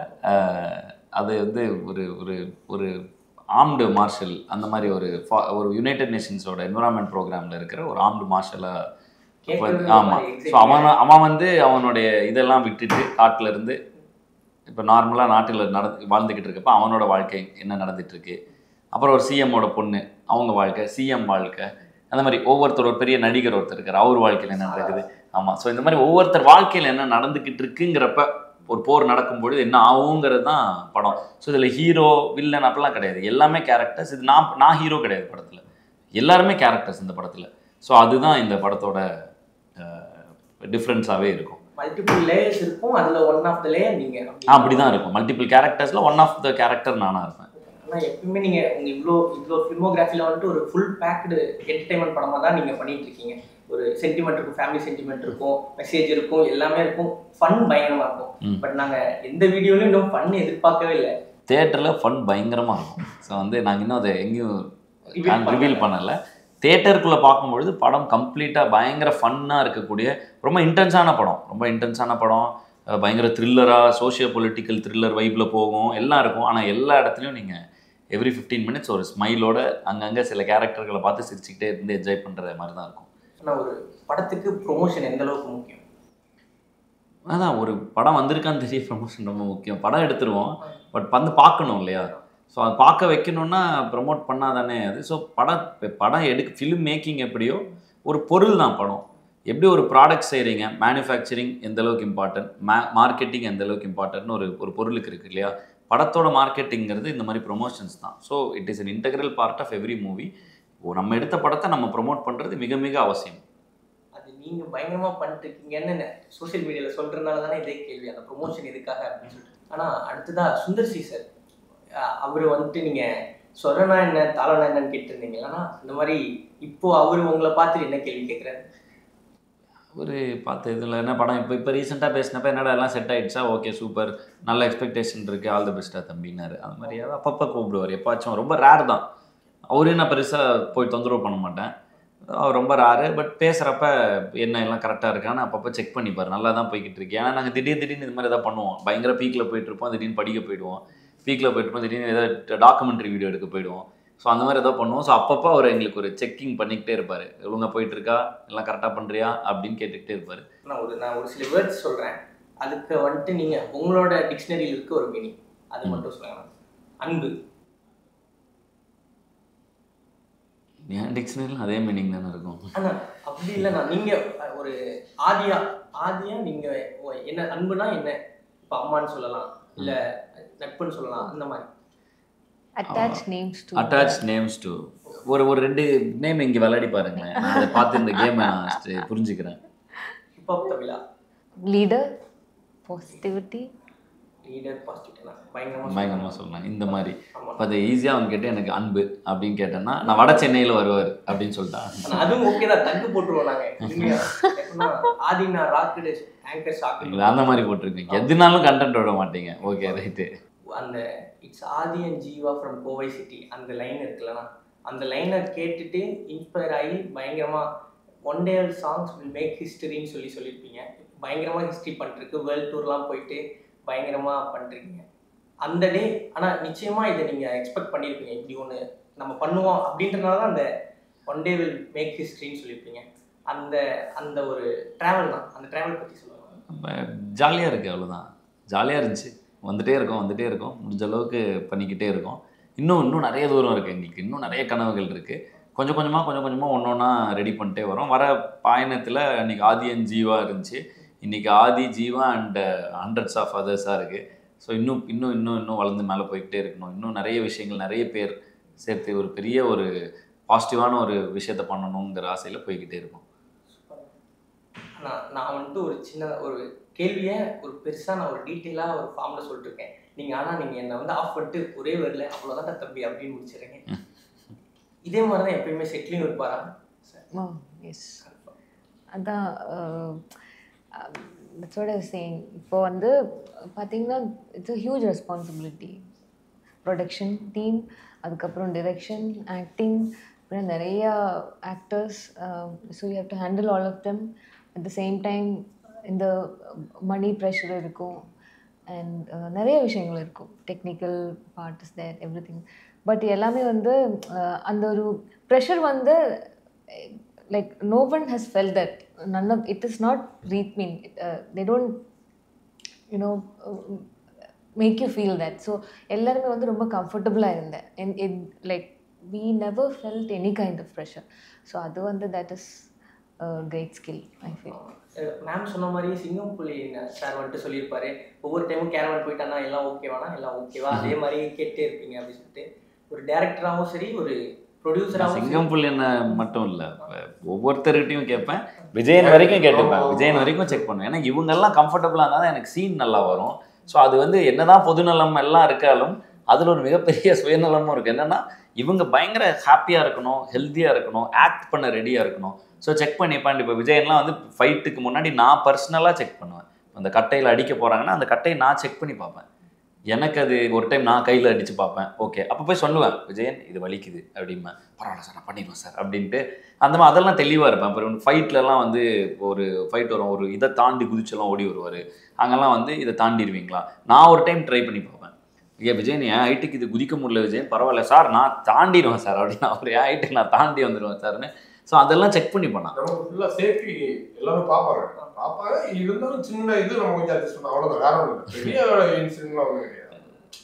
அது வந்து ஒரு ஒரு ஒரு ஆர்ம்டு மார்ஷல் அந்த மாதிரி ஒரு fa- ஒரு யுனைடெட் நேஷன்ஸோட என்வரான்மெண்ட் ப்ரோக்ராமில் இருக்கிற ஒரு ஆர்ம்டு மார்ஷலாக கேட்கவே ஆமாம் ஒரு ஸோ அவன் அவன் வந்து அவனுடைய இதெல்லாம் விட்டுட்டு காட்டுல இருந்து இப்போ நார்மலாக நாட்டில் நடந்து வாழ்ந்துக்கிட்டு இருக்கப்ப அவனோட வாழ்க்கை என்ன நடந்துட்டு இருக்கு அப்புறம் ஒரு சிஎம்மோட பொண்ணு அவங்க வாழ்க்கை சிஎம் வாழ்க்கை அந்த மாதிரி ஒவ்வொருத்தர் ஒரு பெரிய நடிகர் ஒருத்தர் இருக்கார் அவர் வாழ்க்கையில் என்ன நடக்குது ஆமாம் ஸோ இந்த மாதிரி ஒவ்வொருத்தர் வாழ்க்கையில் என்ன நடந்துக்கிட்டு இருக்குங்கிறப்ப ஒரு போர் நடக்கும்பொழுது என்ன ஆகுங்கிறது தான் படம் ஸோ இதில் ஹீரோ வில்லன் அப்படிலாம் கிடையாது எல்லாமே கேரக்டர்ஸ் இது நான் நான் ஹீரோ கிடையாது படத்தில் எல்லாருமே கேரக்டர்ஸ் இந்த படத்தில் ஸோ அதுதான் இந்த படத்தோட டிஃப்ரென்ஸாகவே இருக்கும் மல்டிபிள் லேயர்ஸ் இருக்கும் அதுல ஒன் ஆஃப் த லேயர் நீங்க அப்படி தான் இருக்கும் மல்டிபிள் கேரக்டர்ஸில் ஒன் ஆஃப் த கேரக்டர் நானாக இருப்பேன் ஆனா எப்பயுமே நீங்க உங்க இவ்வளோ இவ்வளோ ஃபில்மோகிராஃபில வந்துட்டு ஒரு ஃபுல் பேக்டு என்டர்டைன்மெண்ட் படமா தான் நீங்க பண்ணிட்டு இருக்கீங்க ஒரு சென்டிமெண்ட் இருக்கும் ஃபேமிலி சென்டிமெண்ட் இருக்கும் மெசேஜ் இருக்கும் எல்லாமே இருக்கும் ஃபன் பயங்கரமா ம். இருக்கும் பட் நாங்க எந்த வீடியோலயும் இன்னும் ஃபன் எதிர்பார்க்கவே இல்லை தேட்டரில் ஃபன் பயங்கரமாக இருக்கும் ஸோ வந்து நாங்கள் இன்னும் அதை எங்கேயும் Reveal ரிவீல் பண்ணலை தேட்டருக்குள்ளே பார்க்கும்பொழுது படம் கம்ப்ளீட்டாக பயங்கர ஃபன்னாக இருக்கக்கூடிய ரொம்ப இன்டென்ஸான படம் ரொம்ப இன்டென்ஸான படம் அஹ் பயங்கர த்ரில்லராக சோஷியோ பொலிட்டிக்கல் த்ரில்லர் வைப்பில் போகும் எல்லாம் இருக்கும் ஆனால் எல்லா இடத்துலையும் நீங்கள் எவ்ரி ஃபிஃப்டீன் மினிட்ஸ் ஒரு ஸ்மைலோட அங்கங்கே சில கேரக்டர்களை பார்த்து சிரிச்சுக்கிட்டே இருந்து என்ஜாய் பண்ணுற மாதிரி தான் இருக்கும் ஆனா ஒரு படத்துக்கு ப்ரொமோஷன் எந்த அளவுக்கு முக்கியம் அதான் ஒரு படம் வந்திருக்கான்னு தெரிய ப்ரமோஷன் ரொம்ப முக்கியம் படம் எடுத்துருவோம் பட் வந்து பார்க்கணும் இல்லையா ஸோ அதை பார்க்க வைக்கணும்னா ப்ரமோட் பண்ணாதானே அது ஸோ படம் படம் எடுக்க ஃபிலிம் மேக்கிங் எப்படியோ ஒரு பொருள் தான் படம் எப்படி ஒரு ப்ராடக்ட் செய்கிறீங்க மேனுஃபேக்சரிங் எந்த அளவுக்கு இம்பார்ட்டன்ட் மா மார்க்கெட்டிங் எந்த அளவுக்கு இம்பார்ட்டன்ட்னு ஒரு ஒரு பொருளுக்கு இருக்குது இல்லையா படத்தோட மார்க்கெட்டிங்கிறது இந்த மாதிரி ப்ரொமோஷன்ஸ் தான் so it is an integral part of every movie நம்ம எடுத்த படத்தை நம்ம ப்ரொமோட் பண்ணுறது மிக மிக அவசியம் அது நீங்க பயங்கரமா பண்ணிட்டு இருக்கீங்கன்னு சோஷியல் மீடியால சொல்றதுனால தானே இதே கேள்வி அந்த ப்ரொமோஷன் எதுக்காக அப்படின்னு சொல்லிட்டு ஆனா அடுத்ததா சுந்தர் சி சார் அவர் வந்துட்டு நீங்க சொல்றனா என்ன தாளனா என்னன்னு கேட்டிருந்தீங்க ஆனா இந்த மாதிரி இப்போ அவர் உங்களை பார்த்துட்டு என்ன கேள்வி கேட்குறாரு ஒரு பார்த்து இதில் என்ன படம் இப்போ இப்போ ரீசெண்டாக பேசினப்ப என்னடா எல்லாம் செட் ஆயிடுச்சா ஓகே சூப்பர் நல்ல எக்ஸ்பெக்டேஷன் இருக்குது ஆல் த பெஸ்ட்டாக தம்பினாரு அது மாதிரியாவது அப்பப்போ கூப்பிடுவார் எப்பாச்சும் ரொம்ப ரேர் தான் அவரையும் நான் பெருசாக போய் தொந்தரவு பண்ண மாட்டேன் அவர் ரொம்ப ரேரு பட் பேசுகிறப்ப என்ன எல்லாம் கரெக்டாக இருக்கான்னு அப்பப்போ செக் பண்ணிப்பார் நல்லா தான் போய்கிட்டு இருக்கு ஏன்னா நாங்கள் திடீர் திடீர்னு இது மாதிரி எதாவது பண்ணுவோம் பயங்கர பீக்கில் போயிட்டு இருப்போம் திடீர்னு படிக்க போயிடுவோம் பீக்கில் போயிட்டு இருப்போம் திடீர்னு ஏதாவது டாக்குமெண்ட்ரி வீடியோ எடுக்க போயிடுவோம் ஸோ அந்த மாதிரி ஏதோ பண்ணுவோம் ஸோ அப்பப்போ அவர் எங்களுக்கு ஒரு செக்கிங் பண்ணிக்கிட்டே இருப்பார் ஒழுங்கா போயிட்டு இருக்கா எல்லாம் கரெக்டாக பண்ணுறியா அப்படின்னு கேட்டுக்கிட்டே இருப்பார் நான் ஒரு நான் ஒரு சில வேர்ட்ஸ் சொல்றேன் அதுக்கு வந்துட்டு நீங்க உங்களோட டிக்ஷனரியில் இருக்க ஒரு மீனிங் அது மட்டும் சொல்லுங்க அன்பு என் டிக்ஷனரியில் அதே மீனிங் தானே இருக்கும் ஆனா அப்படி இல்லைண்ணா நீங்க ஒரு ஆதியா ஆதியா நீங்க ஓ, என்ன அன்புனா என்ன இப்போ அம்மான்னு சொல்லலாம் இல்ல நட்புன்னு சொல்லலாம் அந்த மாதிரி attach names to attach names to ஒரு ஒரு ரெண்டு நேம் இங்கே விளையாடி பாருங்களேன் நான் அதை பார்த்து இந்த கேமை நான் st- புரிஞ்சுக்கிறேன் ஹிப்ஹாப் தமிழா லீடர் பாசிட்டிவிட்டி லீடர் பாசிட்டிவ்னா பயங்கரமா பயங்கரமாக சொல்லலாம் இந்த மாதிரி ஆமா இப்போ அதை ஈஸியாக அவங்க கேட்டு எனக்கு அன்பு அப்படின்னு கேட்டேன்னா நான் வட சென்னையில் வருவார் அப்படின்னு சொல்லிட்டான் ஆனா அதுவும் ஓகே தான் தங்கு போட்டுருவோம் நாங்க உண்மையா. எப்படின்னா, ஆதினா ராக்கெட் ஆங்கர் ஷாக்கு அந்த மாதிரி போட்டிருக்கீங்க எதுனாலும் கண்டென்ட் விட மாட்டீங்க ஓகே ரைட்டு அந்த it's Aadhi and Jeeva from Kovai city அந்த லைன் இருக்குல்லண்ணா அந்த லைனை கேட்டுட்டு இன்ஸ்பயர் ஆகி பயங்கரமா one day songs will make ஹிஸ்டரின்னு சொல்லி சொல்லியிருப்பீங்க பயங்கரமா ஹிஸ்ட்ரி பண்ணிருக்கு வேர்ல்ட் டூர்லாம் போயிட்டு பயங்கரமா பண்ணிருக்கீங்க அந்த டே ஆனா நிச்சயமா இதை நீங்க எக்ஸ்பெக்ட் பண்ணியிருப்பீங்க இப்படி ஒன்று நம்ம பண்ணுவோம் அப்படின்றனால தான் அந்த ஒன் டே வில் மேக் ஹிஸ்ட்ரின்னு சொல்லியிருப்பீங்க அந்த அந்த ஒரு ட்ராவல் தான் அந்த ட்ராவல் பற்றி சொல்லுவாங்க ஜாலியாக இருக்குது அவ்வளோதான் ஜாலியாக இருந்துச்சு வந்துட்டே இருக்கோம் வந்துட்டே இருக்கோம் முடிஞ்ச அளவுக்கு பண்ணிக்கிட்டே இருக்கோம் இன்னும் இன்னும் நிறைய தூரம் இருக்குது எங்களுக்கு இன்னும் நிறைய கனவுகள் இருக்குது கொஞ்சம் கொஞ்சமாக கொஞ்சம் கொஞ்சமாக ஒன்று ஒன்றா ரெடி பண்ணிட்டே வரோம் வர பயணத்தில் இன்னைக்கு ஆதியன் ஜீவா இருந்துச்சு இன்னைக்கு Aadhi Jeeva and hundreds of அதர்ஸாக இருக்குது ஸோ இன்னும் இன்னும் இன்னும் இன்னும் வளர்ந்து மேலே போய்கிட்டே இருக்கணும் இன்னும் நிறைய விஷயங்கள் நிறைய பேர் சேர்த்து ஒரு பெரிய ஒரு பாசிட்டிவான ஒரு விஷயத்த பண்ணணுங்கிற ஆசையில் போய்கிட்டே இருக்கும் நான் நான் வந்துட்டு ஒரு சின்ன ஒரு கேள்வியை ஒரு பெருசாக நான் ஒரு டீட்டெயிலாக ஒரு ஃபார்மில் சொல்லிட்டுருக்கேன் நீங்கள் ஆனால் நீங்கள் என்னை வந்து ஆஃப் பண்ணிட்டு ஒரே வேர்டில் அவ்வளோதான் தம்பி அப்படின்னு முடிச்சிடுறீங்க இதே மாதிரி தான் எப்பயுமே செட்டிலும் இருப்பாரா ஓ எஸ் அதான் தட்ஸ் சேயிங் இப்போ வந்து பார்த்தீங்கன்னா it's a huge responsibility production team அதுக்கப்புறம் டிரெக்ஷன் ஆக்டிங் அப்புறம் நிறையா actors so you have to handle all of them at the same time இந்த மணி ப்ரெஷர் இருக்கும் அண்ட் நிறைய விஷயங்கள் இருக்கும் technical part is there everything but எல்லாமே வந்து uh, அந்த ஒரு ப்ரெஷர் வந்து like no one has felt that none of it is not read mean they don't you know make you feel that so எல்லாருமே வந்து ரொம்ப கம்ஃபர்டபுளாக இருந்தேன் and it like we never felt any kind of pressure so அது வந்து that is great skill I feel ma'am சொன்ன மாதிரி சிங்கம் புலி சார் வந்துட்டு சொல்லியிருப்பாரு ஒவ்வொரு டைமும் கேரவன் போயிட்டானா எல்லாம் ஓகேவானா எல்லாம் ஓகேவா அதே மாதிரி கேட்டே இருப்பீங்க அப்படின்னு சொல்லிட்டு ஒரு டேரக்டராகவும் சரி ஒரு ப்ரொடியூசராகவும் சிங்கம் புல் என்ன மட்டும் இல்லை ஒவ்வொருத்தர்கிட்டையும் கேட்பேன் விஜயன் வரைக்கும் கேட்டுப்பேன் விஜயன் வரைக்கும் செக் பண்ணுவேன் ஏன்னா இவங்கெல்லாம் கம்ஃபர்டபுளாக இருந்தால் தான் எனக்கு சீன் நல்லா வரும் ஸோ அது வந்து என்னதான் பொதுநலம் எல்லாம் இருக்காலும் அதில் ஒரு மிகப்பெரிய சுயநலமும் இருக்குது என்னென்னா இவங்க பயங்கர ஹாப்பியாக இருக்கணும் ஹெல்த்தியாக இருக்கணும் ஆக்ட் பண்ண ரெடியாக இருக்கணும் ஸோ செக் பண்ணிப்பேன் இப்போ விஜயன்லாம் வந்து ஃபைட்டுக்கு முன்னாடி நான் பர்சனலாக செக் பண்ணுவேன் அந்த கட்டையில் அடிக்க போகிறாங்கன்னா அந்த கட்டையை நான் செக் பண்ணி பார்ப்பேன் எனக்கு அது ஒரு டைம் நான் கையில் அடித்து பார்ப்பேன் ஓகே அப்போ போய் சொல்லுவேன் விஜயன் இது வலிக்குது அப்படிம்பேன் பரவாயில்ல சார் நான் பண்ணிடுவேன் சார் அப்படின்ட்டு அந்த மாதிரி அதெல்லாம் தெளிவாக இருப்பேன் அப்புறம் ஃபைட்லலாம் வந்து ஒரு ஃபைட் வரும் ஒரு இதை தாண்டி குதிச்செல்லாம் ஓடி வருவார் அங்கெல்லாம் வந்து இதை தாண்டிடுவீங்களா நான் ஒரு டைம் ட்ரை பண்ணி பார்ப்பேன் ஐயா விஜயன் என் ஹைட்டுக்கு இது குதிக்க முடியல விஜயன் பரவாயில்ல சார் நான் தாண்டிடுவேன் சார் அப்படின்னு அவர் என் ஹைட்டுக்கு நான் தாண்டி வந்துடுவேன் சார்னு ஸோ அதெல்லாம் செக் பண்ணி பண்ணான் நமக்கு ஃபுல்லா சேஃப்டி எல்லாமே பார்ப்பாங்க பார்ப்பாங்க இருந்தாலும் சின்ன இது நம்ம கொஞ்சம் அட்ஜஸ்ட் பண்ண அவ்வளோதான் வேற ஒன்றும் இல்லை பெரிய இன்சிடென்ட்லாம் ஒன்றும் கிடையாது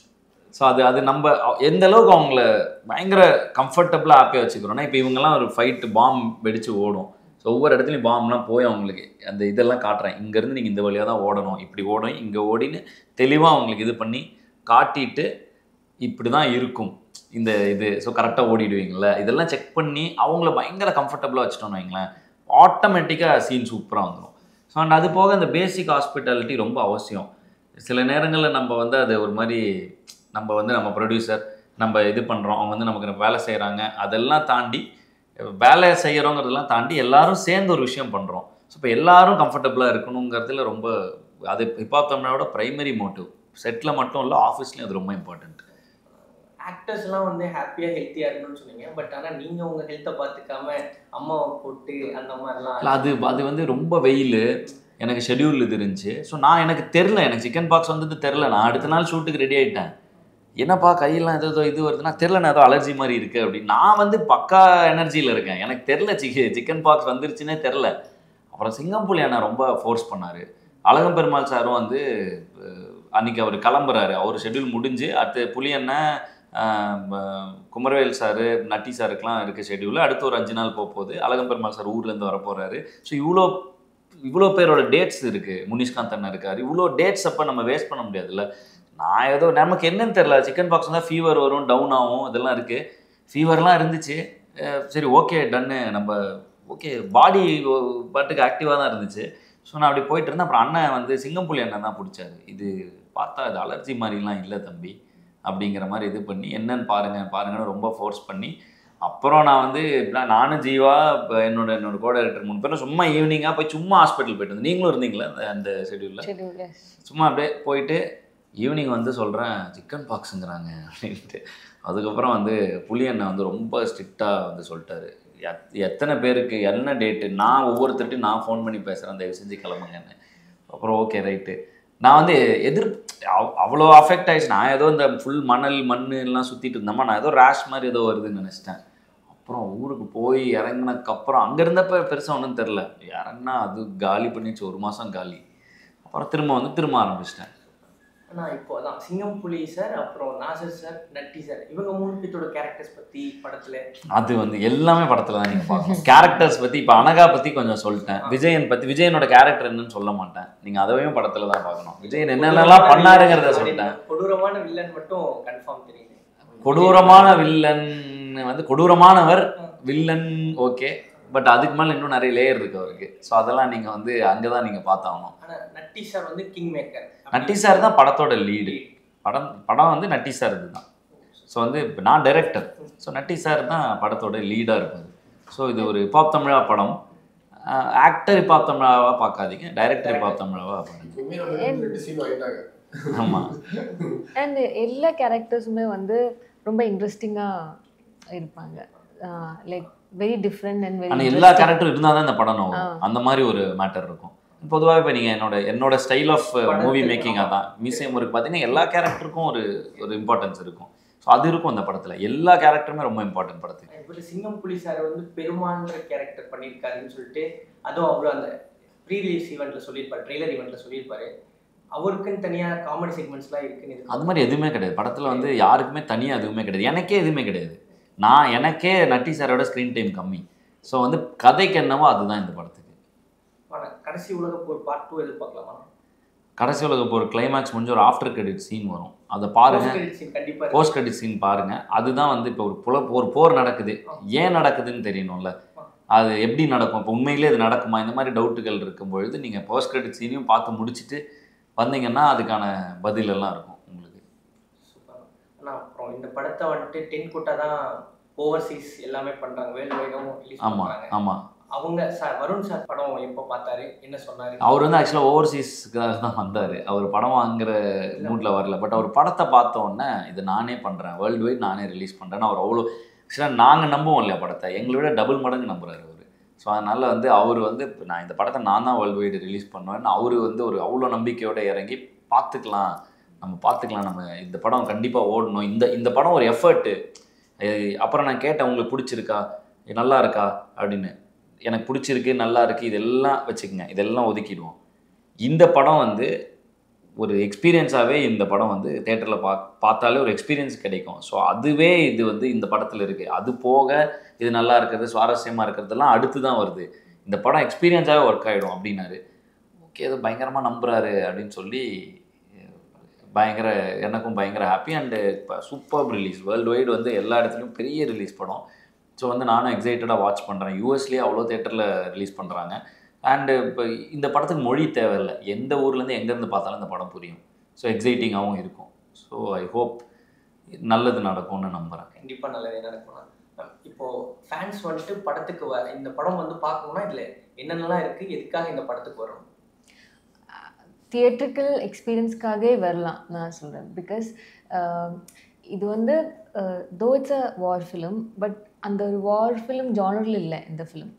ஸோ அது அது நம்ம எந்த அளவுக்கு அவங்கள பயங்கர கம்ஃபர்டபுளாக ஹாப்பியாக வச்சுக்கிறோன்னா இப்போ இவங்கெல்லாம் ஒரு ஃபைட்டு பாம் வெடிச்சு ஓடும் ஸோ ஒவ்வொரு இடத்துலையும் பாம்லாம் போய் அவங்களுக்கு அந்த இதெல்லாம் காட்டுறேன் இங்கேருந்து நீங்கள் இந்த வழியாக தான் ஓடணும் இப்படி ஓடணும் இங்கே ஓடின்னு தெளிவாக அவங்களுக்கு இது பண்ணி காட்டிட்டு இப்படி தான் இருக்கும் இந்த இது ஸோ கரெக்டாக ஓடிடுவீங்கள இதெல்லாம் செக் பண்ணி அவங்கள பயங்கர கம்ஃபர்டபுளாக வச்சுட்டோம்னு வைங்களேன் ஆட்டோமேட்டிக்காக சீன் சூப்பராக வந்துடும் ஸோ அண்ட் அது போக இந்த பேசிக் ஹாஸ்பிட்டாலிட்டி ரொம்ப அவசியம் சில நேரங்களில் நம்ம வந்து அது ஒரு மாதிரி நம்ம வந்து நம்ம ப்ரொடியூசர் நம்ம இது பண்ணுறோம் அவங்க வந்து நமக்கு வேலை செய்கிறாங்க அதெல்லாம் தாண்டி வேலை செய்கிறோங்கிறதெல்லாம் தாண்டி எல்லாரும் சேர்ந்து ஒரு விஷயம் பண்ணுறோம் ஸோ இப்போ எல்லாரும் கம்ஃபர்டபுளாக இருக்கணுங்கிறதுல ரொம்ப அது ஹிப்ஹாப் தமிழோட ப்ரைமரி மோட்டிவ் செட்டில் மட்டும் இல்லை ஆஃபீஸ்லேயும் அது ரொம்ப இம்பார்ட்டண்ட் ஆக்டர்ஸ்லாம் வந்து ஹாப்பியாக ஹெல்த்தியாக இருக்கணும்னு சொன்னீங்க பட் ஆனால் நீங்கள் உங்கள் ஹெல்த்தை பார்த்துக்காம அம்மாவை போட்டு அந்த மாதிரிலாம் இல்லை அது அது வந்து ரொம்ப வெயில் எனக்கு ஷெட்யூல் இது இருந்துச்சு ஸோ நான் எனக்கு தெரில எனக்கு சிக்கன் பாக்ஸ் வந்தது தெரில நான் அடுத்த நாள் ஷூட்டுக்கு ரெடி ஆகிட்டேன் என்னப்பா கையெல்லாம் ஏதோ ஏதோ இது வருதுன்னா தெரில நான் ஏதோ அலர்ஜி மாதிரி இருக்குது அப்படின்னு நான் வந்து பக்கா எனர்ஜியில் இருக்கேன் எனக்கு தெரில சிக்கி சிக்கன் பாக்ஸ் வந்துருச்சுன்னே தெரில அப்புறம் சிங்கம்புலி அண்ணா ரொம்ப ஃபோர்ஸ் பண்ணார் அழகம் பெருமாள் சாரும் வந்து அஹ், அன்னைக்கு அவர் கிளம்புறாரு அவர் ஷெட்யூல் முடிஞ்சு அடுத்து புலி அண்ணன் ஆஹ், ம- குமரவேல் சார் நட்டி சாருக்கெலாம் இருக்க ஷெட்யூல் அடுத்து ஒரு அஞ்சு நாள் போக போகுது அழகம் பெருமாள் சார் ஊர்லேருந்து வர போகிறாரு ஸோ இவ்வளோ இவ்வளோ பேரோட டேட்ஸ் இருக்குது முனிஷ்காந்த் அண்ணன் இருக்கார் இவ்வளோ டேட்ஸ் அப்போ நம்ம வேஸ்ட் பண்ண முடியாதுல்ல நான் ஏதோ நமக்கு என்னன்னு தெரில சிக்கன் பாக்ஸ் தான் ஃபீவர் வரும் டவுன் ஆகும் இதெல்லாம் இருக்குது ஃபீவர்லாம் இருந்துச்சு அஹ் சரி ஓகே டன்னு நம்ம ஓகே பாடி பாட்டுக்கு ஆக்டிவாக தான் இருந்துச்சு ஸோ நான் அப்படி போயிட்டு இருந்தேன் அப்புறம் அண்ணன் வந்து சிங்கம்புலி அண்ணன் தான் பிடிச்சாரு இது பார்த்தா இது அலர்ஜி மாதிரிலாம் இல்லை தம்பி அப்படிங்கிற மாதிரி இது பண்ணி என்னன்னு பாருங்க பாருங்கன்னு ரொம்ப ஃபோர்ஸ் பண்ணி அப்புறம் நான் வந்து நான் நானும் ஜீவா இப்ப என்னோட என்னோட கோ டைரக்டர் மூணு பேரும் சும்மா ஈவினிங்காக போய் சும்மா ஹாஸ்பிட்டல் போயிட்டு வந்தோம் நீங்களும் இருந்தீங்களா அந்த- அந்த ஷெட்யூலில் ஷெட்யூல் எஸ் சும்மா அப்படியே போயிட்டு ஈவினிங் வந்து சொல்கிறேன் சிக்கன் பாக்ஸுங்கிறாங்க அப்படின்ட்டு அதுக்கப்புறம் வந்து புலி அண்ணன் வந்து ரொம்ப ஸ்ட்ரிக்டாக வந்து சொல்லிட்டாரு எத்- எத்தனை பேருக்கு என்ன டேட்டு நான் ஒவ்வொருத்தர்ட்டையும் நான் ஃபோன் பண்ணி பேசுகிறேன் தயவு செஞ்சு கிளம்புங்கன்னு அப்புறம் ஓகே ரைட்டு நான் வந்து எதிர் அவ்- அவ்வளோ அஃபெக்ட் ஆயிடுச்சு நான் ஏதோ இந்த ஃபுல் மணல் மண் எல்லாம் சுற்றிட்டு இருந்தோமா நான் ஏதோ ரேஷ் மாதிரி ஏதோ வருதுன்னு நினச்சிட்டேன் அப்புறம் ஊருக்கு போய் இறங்கினதுக்கப்புறம் அங்கே இருந்தப்ப பெருசாக ஒன்றும் தெரில இறங்கினா அது காலி பண்ணிச்சு ஒரு மாதம் காலி அப்புறம் திரும்ப வந்து திரும்ப ஆரம்பிச்சிட்டேன் ஆனால் இப்போ அதான் சிங்கம் புலி சார் அப்புறம் நாசர் சார் நட்டி சார் இவங்க மூணு பேர்த்தோட கேரக்டர்ஸ் பற்றி படத்தில் அது வந்து எல்லாமே படத்தில் தான் நீங்கள் பார்க்கணும் கேரக்டர்ஸ் பற்றி இப்போ அனகா பற்றி கொஞ்சம் சொல்லிட்டேன் விஜயன் பற்றி விஜயனோட கேரக்டர் என்னன்னு சொல்ல மாட்டேன் நீங்கள் அதையும் படத்தில் தான் பார்க்கணும் விஜயன் என்னென்னலாம் பண்ணாருங்கிறத சொல்லிட்டேன் கொடூரமான வில்லன் மட்டும் கன்ஃபார்ம் தெரியுது கொடூரமான வில்லன் வந்து கொடூரமானவர் வில்லன் ஓகே பட் அதுக்கு மேலே இன்னும் நிறைய லேயர் இருக்கு அவருக்கு ஸோ அதெல்லாம் நீங்கள் வந்து அங்கே தான் நீங்கள் பார்த்தாகணும் ஆனால் நட்டி சார் வந்து கிங் மேக்கர் நட்டி சார் தான் படத்தோட லீடு படம் படம் வந்து நட்டி சார் இதுதான் ஸோ வந்து இப்ப நான் டைரக்டர் ஸோ நட்டி சார் தான் படத்தோட லீடாக இருப்பார் ஸோ இது ஒரு இப்பாப் தமிழா படம் ஆக்டர் இப்பாப் தமிழாவாக பார்க்காதீங்க டைரக்டர் இப்பாப் தமிழாவாக பாருங்க உண்மையில நம்ம ரெண்டு சீன் வாங்கிட்டாங்க ஆமாம் அண்ட் எல்லா கேரக்டர்ஸுமே வந்து ரொம்ப இன்ட்ரெஸ்டிங்காக இருப்பாங்க லைக் வெரி டிஃப்ரெண்ட் அண்ட் ஆனால் வெரி எல்லா கேரக்டரும் இருந்தால் தான் இந்த படம் நோவும் ஆ. அந்த மாதிரி ஒரு மேட்டர் இருக்கும் பொதுவாக இப்போ நீங்கள் என்னோட என்னோட ஸ்டைல் ஆஃப் மூவி மேக்கிங்காக தான் மியூசியம் இருக்கு பார்த்தீங்கன்னா எல்லா கேரக்டருக்கும் ஒரு ஒரு இம்பார்ட்டன்ஸ் இருக்கும் ஸோ அது இருக்கும் அந்த படத்தில் எல்லா கேரக்டருமே ரொம்ப இம்பார்ட்டன்ட் படத்துக்கு இப்போ சிங்கம் புலி சார் வந்து பெருமான்ற கேரக்டர் பண்ணியிருக்காருன்னு சொல்லிட்டு அதுவும் அவரும் அந்த ப்ரீ ரிலீஸ் ஈவெண்ட்டில் சொல்லியிருப்பாரு ட்ரெய்லர் ஈவெண்ட்டில் சொல்லியிருப்பாரு அவருக்குன்னு தனியாக காமெடி செக்மெண்ட்ஸ்லாம் இருக்குன்னு இது அது மாதிரி எதுவுமே கிடையாது படத்தில் வந்து யாருக்குமே தனியாக எதுவுமே கிடையாது எனக்கே எதுவுமே கிடையாது நான் எனக்கே நட்டி சாரோட ஸ்க்ரீன் டைம் கம்மி ஸோ வந்து கதைக்கு என்னவோ அதுதான் இந்த படத்துக்கு ஆனால் கடைசி உலக போர் பார்ட் டூ எதிர்பார்க்கலாமா கடைசி உலக போகிற கிளைமேக்ஸ் முடிஞ்சு ஒரு ஆஃப்டர் கிரெடிட் சீன் வரும் அதை பாருங்க கண்டிப்பாக போஸ்ட் கிரெடிட் சீன் பாருங்க அதுதான் வந்து இப்போ ஒரு புல ஒரு போர் நடக்குது ஏன் நடக்குதுன்னு தெரியணும்ல அது எப்படி நடக்கும் இப்போ உண்மையிலே அது நடக்குமா இந்த மாதிரி டவுட்டுகள் இருக்கும் பொழுது நீங்கள் போஸ்ட் கிரெடிட் சீனையும் பார்த்து முடிச்சுட்டு வந்தீங்கன்னா அதுக்கான பதில் எல்லாம் இருக்கும் உங்களுக்கு சூப்பர் ஆனால் அப்புறம் இந்த படத்தை வந்துட்டு டென் கோட்டா தான் ஓவர்சீஸ் எல்லாமே பண்ணுறாங்க வேர்ல்டு வைடும் ரிலீஸ் ஆமாம் பண்ணுறாங்க ஆமாம் அவங்க சார் வருண் சார் படம் எப்போ பார்த்தாரு என்ன சொன்னாரு அவர் வந்து ஆக்சுவலாக ஓவர்சீஸ்க்காக தான் வந்தார் அவர் படம் வாங்குற மூடில் வரல பட் அவர் படத்தை பார்த்த உடனே இது நானே பண்ணுறேன் வேர்ல்டு வைட் நானே ரிலீஸ் பண்ணுறேன்னு அவர் அவ்வளோ ஆக்சுவலாக நாங்கள் நம்புவோம் இல்லையா படத்தை எங்களை விட டபுள் மடங்கு நம்புறாரு அவர் ஸோ அதனால் வந்து அவர் வந்து இப்ப நான் இந்த படத்தை நான் தான் வேர்ல்டு வைடு ரிலீஸ் பண்ணுவேன்னு அவர் வந்து ஒரு அவ்வளோ நம்பிக்கையோட இறங்கி பார்த்துக்கலாம் நம்ம பார்த்துக்கலாம் நம்ம இந்த படம் கண்டிப்பாக ஓடணும் இந்த இந்த படம் ஒரு எஃபர்ட்டு அப்புறம் நான் கேட்டேன் உங்களுக்கு பிடிச்சிருக்கா இது நல்லா இருக்கா அப்படின்னு எனக்கு பிடிச்சிருக்கு நல்லா இருக்குது இதெல்லாம் வச்சுக்கோங்க இதெல்லாம் ஒதுக்கிடுவோம் இந்த படம் வந்து ஒரு எக்ஸ்பீரியன்ஸாகவே இந்த படம் வந்து தேட்டரில் பா பார்த்தாலே ஒரு எக்ஸ்பீரியன்ஸ் கிடைக்கும் ஸோ அதுவே இது வந்து இந்த படத்தில் இருக்குது அது போக இது நல்லா இருக்கிறது சுவாரஸ்யமாக இருக்கிறதெல்லாம் அடுத்து தான் வருது இந்த படம் எக்ஸ்பீரியன்ஸாகவே ஒர்க் ஆகிடும் அப்படின்னாரு ஓகே அது பயங்கரமாக நம்புறாரு அப்படின்னு சொல்லி பயங்கர எனக்கும் பயங்கர ஹாப்பி அண்டு இப்போ சூப்பர் ரிலீஸ் வேர்ல்டு வைடு வந்து எல்லா இடத்துலையும் பெரிய ரிலீஸ் படம் ஸோ வந்து நானும் எக்ஸைட்டடாக வாட்ச் பண்ணுறேன் யூஎஸ்லேயே அவ்வளோ தேட்டரில் ரிலீஸ் பண்ணுறாங்க அண்டு இப்போ இந்த படத்துக்கு மொழி தேவையில்லை எந்த ஊர்லேருந்து எங்கேருந்து பார்த்தாலும் இந்த படம் புரியும் ஸோ எக்ஸைட்டிங்காகவும் இருக்கும் ஸோ ஐ ஹோப் நல்லது நடக்கும்னு நம்புகிறேன் கண்டிப்பா நல்லது நடக்கும்னா இப்போ ஃபேன்ஸ் வந்துட்டு படத்துக்கு வ இந்த படம் வந்து பார்க்கணும்னா இதுல என்னென்னலாம் இருக்கு எதுக்காக இந்த படத்துக்கு வரும் தியேட்ரிக்கல் எக்ஸ்பீரியன்ஸ்க்காகவே வரலாம் நான் சொல்கிறேன் பிகாஸ் இது வந்து though it's a war film but அந்த ஒரு வார் ஃபிலிம் ஜானரில் இல்லை இந்த ஃபிலிம்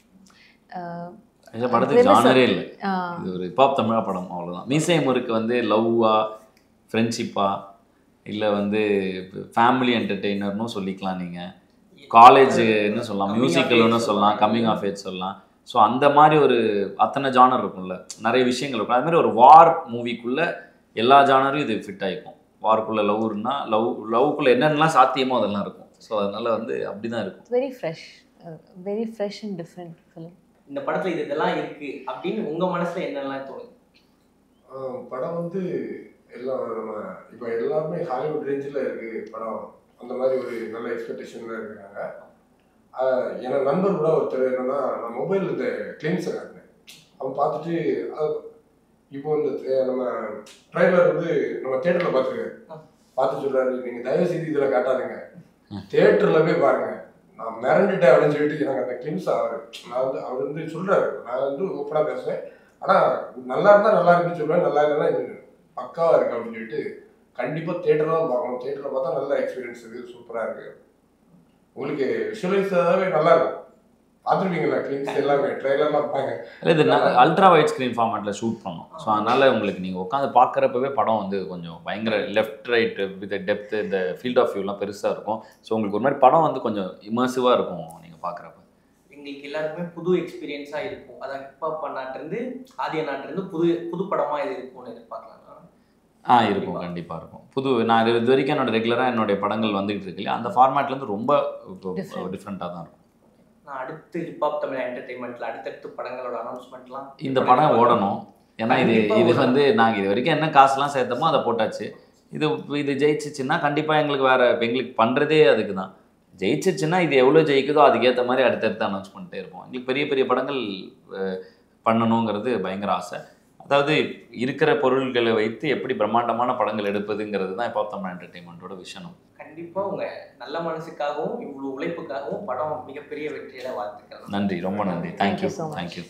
இந்த படத்துக்கு ஜானரே இல்லை இது ஒரு ஹிப்ஹாப் தமிழா படம் அவ்வளோதான் மீசை முறுக்கு வந்து லவ்வா ஃப்ரெண்ட்ஷிப்பா இல்லை வந்து ஃபேமிலி என்டர்டெய்னர்னும் சொல்லிக்கலாம் நீங்கள் காலேஜ்னு சொல்லலாம் Coming of மியூசிக்கல்னு age சொல்லலாம் சொல்லலாம். கம்மிங் ஆஃப் ஏஜ் சொல்லலாம் ஸோ அந்த மாதிரி ஒரு அத்தனை ஜானர் இருக்கும்ல நிறைய விஷயங்கள் இருக்கும் அது மாதிரி ஒரு வார் மூவிக்குள்ளே எல்லா ஜானரும் இது ஃபிட் ஆகிக்கும் வார்க்குள்ளே லவ்னா லவ் லவ்க்குள்ளே என்னென்னலாம் சாத்தியமோ அதெல்லாம் இருக்கும் ஸோ அதனால வந்து அப்படி தான் இருக்கும் very fresh very fresh and different film இந்த படத்துல இது இதெல்லாம் இருக்கு அப்படின்னு உங்க மனசுல என்னெல்லாம் தோணுது ஆஹ் படம் வந்து எல்லாம் நம்ம இப்போ எல்லாருமே ஹாலிவுட் ரேஞ்சில் இருக்கு படம் அந்த மாதிரி ஒரு நல்ல எக்ஸ்பெக்டேஷன்ல இருக்காங்க ஆஹ் என் நண்பர் கூட ஒருத்தர் என்னன்னா நான் மொபைல் இந்த கிளிம்ஸை காட்டினேன் அவன் பார்த்துட்டு அது இப்போ இந்த தே- நம்ம ட்ரைலர் வந்து நம்ம தேட்டரில் பார்த்துருக்காரு பார்த்து சொல்றாரு நீங்கள் தயவு செய்து இதில் காட்டாதீங்க தேட்டரில் போய் பாருங்க நான் மிரண்டுட்டேன் அப்படின்னு சொல்லிட்டு எனக்கு அந்த கிளிம்ஸ் அவர் நான் வந்து அவர் வந்து சொல்றாரு நான் வந்து ஓப்பனாக பேசுவேன் ஆனால் நல்லா இருந்தால் நல்லா இருக்குன்னு சொல்லுவேன் நல்லா இல்லைன்னா இது பக்காவாக இருக்கு அப்படின்னு சொல்லிட்டு கண்டிப்பாக தேட்டரில் தான் பார்க்கணும் தேட்டரில் பார்த்தா நல்ல எக்ஸ்பீரியன்ஸ் இருக்கு சூப்பராக இருக்கு உங்களுக்கு விஷுவலைஸாகவே நல்லா இருக்கும் பார்த்துருக்கீங்களா கிளிம்ஸ் எல்லாமே ட்ரெயிலர்லாம் பார்ப்பாங்க இல்லை இது அல்ட்ரா வைட் ஸ்க்ரீன் ஃபார்மேட்டில் ஷூட் பண்ணோம் ஸோ அதனால் உங்களுக்கு நீங்கள் உட்காந்து பார்க்குறப்பவே படம் வந்து கொஞ்சம் பயங்கர லெஃப்ட் ரைட் வித் டெப்த் இந்த ஃபீல்ட் ஆஃப் வியூலாம் பெருசாக இருக்கும் ஸோ உங்களுக்கு ஒரு மாதிரி படம் வந்து கொஞ்சம் இமர்சிவாக இருக்கும் நீங்கள் பார்க்குறப்ப எங்களுக்கு எல்லாருக்குமே புது எக்ஸ்பீரியன்ஸா இருக்கும் அதான் ஹிப்ஹாப் நாட்டிலிருந்து ஆதிய நாட்டிலிருந்து புது புது படமா இது இருக்கும்னு எதிர்பார்க்கலாம் ஆ இருக்கும் கண்டிப்பாக இருக்கும் புது நான் இது இது வரைக்கும் என்னோட ரெகுலராக என்னுடைய படங்கள் வந்துகிட்டு இருக்கு இல்லையா அந்த ஃபார்மேட்லேருந்து ரொம்ப Different. டிஃப்ரெண்ட்டாக தான் இருக்கும் நான் அடுத்து ஹிப்ஹாப் தமிழ் என்டர்டைன்மெண்ட்ல அடுத்தடுத்து படங்களோட அனௌன்ஸ்மெண்ட்லாம் இந்த படம் ஓடணும் ஏன்னா இது கண்டிப்பா இது ஓடணும். வந்து நாங்கள் இது வரைக்கும் என்ன காசுலாம் சேர்த்தோமோ அதை போட்டாச்சு இது இது ஜெயிச்சிச்சுன்னா கண்டிப்பாக எங்களுக்கு வேற எங்களுக்கு பண்ணுறதே அதுக்கு தான் ஜெயிச்சிச்சுன்னா இது எவ்வளோ ஜெயிக்குதோ அதுக்கேற்ற மாதிரி அடுத்தடுத்து அனௌன்ஸ் பண்ணிட்டே இருப்போம் எங்களுக்கு பெரிய பெரிய படங்கள் அஹ், பண்ணணுங்கிறது பயங்கர ஆசை அதாவது இருக்கிற பொருள்களை வைத்து எப்படி பிரம்மாண்டமான படங்கள் எடுப்பதுங்கிறது தான் இப்போ தமிழ் என்டர்டெயின்மெண்ட்டோட விஷயம் கண்டிப்பா உங்க நல்ல மனசுக்காகவும் இவ்வளவு உழைப்புக்காகவும் படம் மிகப்பெரிய வெற்றியில வாழ்த்துக்கள் நன்றி ரொம்ப நன்றி Thank you thank you so much. Thank you